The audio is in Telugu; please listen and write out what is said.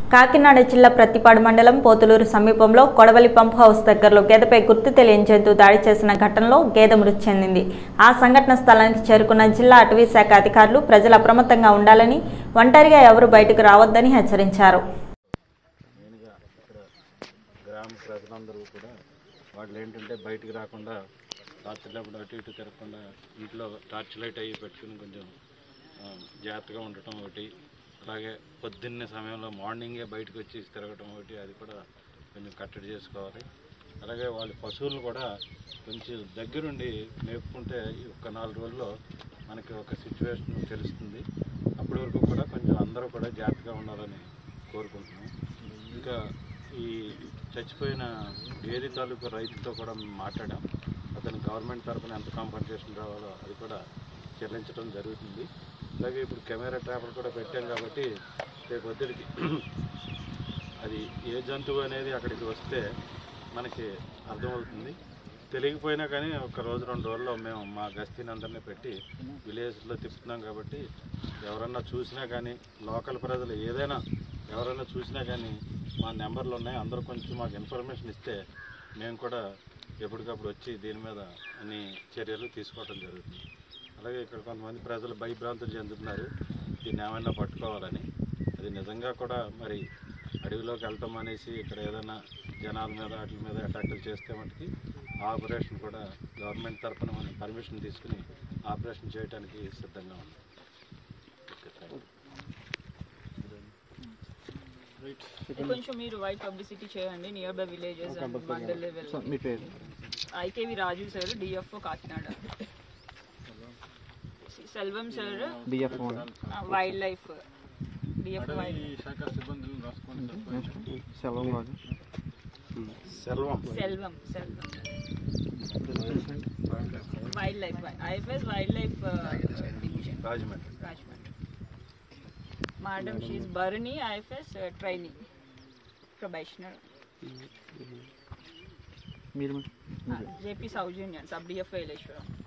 కాకినాడ జిల్లా ప్రతిపాడు మండలం పోతులూరు సమీపంలో కొడవలి పంప్ హౌస్ దగ్గరలో గేదెపై గుర్తు తెలియని జంతువు దాడి చేసిన ఘటనలో గేదె మృతి చెందింది ఆ సంఘటన స్థలానికి చేరుకున్న జిల్లా అటవీ శాఖ అధికారులు ప్రజలు అప్రమత్తంగా ఉండాలని ఒంటరిగా ఎవరు బయటకు రావద్దని హెచ్చరించారు మెయిన్గా ఇక్కడ గ్రామ ప్రజలందరూ కూడా వాళ్ళు ఏంటంటే బయటికి రాకుండా రాత్రిలోప్పుడు అటు ఇటు తిరగకుండా ఇంట్లో టార్చ్ లైట్ అయ్యి పెట్టుకుని కొంచెం ఆ, జాగ్రత్తగా ఉండటం ఒకటి అలాగే పొద్దున్నే సమయంలో మార్నింగే బయటకు వచ్చి తిరగటం ఒకటి అది కూడా కొంచెం కట్టడి చేసుకోవాలి అలాగే వాళ్ళ పశువులు కూడా కొంచెం దగ్గరుండి మేపుకుంటే ఈ ఒక్క నాలుగు రోజుల్లో మనకి ఒక సిచ్యువేషన్ తెలుస్తుంది అప్పటి వరకు కూడా కొంచెం అందరూ కూడా జాగ్రత్తగా ఉండాలని కోరుకుంటున్నాం ఇంకా ఈ చచ్చిపోయిన డైరీ తాలూకు రైతుతో కూడా మేము మాట్లాడాం అతను గవర్నమెంట్ తరఫున ఎంత కాంపన్సేషన్ రావాలో అది కూడా చెల్లించడం జరుగుతుంది అలాగే ఇప్పుడు కెమెరా ట్రాపర్ కూడా పెట్టాం కాబట్టి రేపు ఒత్తిడికి అది ఏ జంతువు అనేది అక్కడికి వస్తే మనకి అర్థమవుతుంది తెలియకపోయినా కానీ ఒక రోజు రెండు రోజుల్లో మేము మా గస్తీని అందరినీ పెట్టి విలేజ్లో తిప్పుతున్నాం కాబట్టి ఎవరన్నా చూసినా కానీ లోకల్ ప్రజలు ఏదైనా ఎవరైనా చూసినా కానీ మా నెంబర్లు ఉన్నాయి అందరూ కొంచెం మాకు ఇన్ఫర్మేషన్ ఇస్తే మేము కూడా ఎప్పటికప్పుడు వచ్చి దీని మీద అన్ని చర్యలు తీసుకోవడం జరుగుతుంది అలాగే ఇక్కడ కొంతమంది ప్రజలు భయభ్రాంతులు చెందుతున్నారు దీన్ని ఏమైనా పట్టుకోవాలని అది నిజంగా కూడా మరి అడవిలోకి వెళ్తాం అనేసి ఇక్కడ ఏదైనా జనాల మీద వాటి మీద అటాకులు చేస్తే మటుకి ఆపరేషన్ కూడా గవర్నమెంట్ తరఫున మనం పర్మిషన్ తీసుకుని ఆపరేషన్ చేయడానికి సిద్ధంగా ఉంది ఓకే, థాంక్యూ. కొంచెం మీరు వైట్ పబ్లిసిటీ చేయండి nearby villages and mandal level మీ పేరు I K V Raju sir DFO Kakinada Selvam sir DF wildlife DF wild సెలవు కాదు Selvam Selvam Selvam wildlife IFS wildlife division Rajahmundry Rajahmundry madam షీఈ్ బర్నీ ఐఎఫ్ఎస్ ట్రైనింగ్ ప్రొబేషనర్ మీరు జేపీ సౌజన్యన్ సబ్ డిఎఫ్ వైలేశ్వరం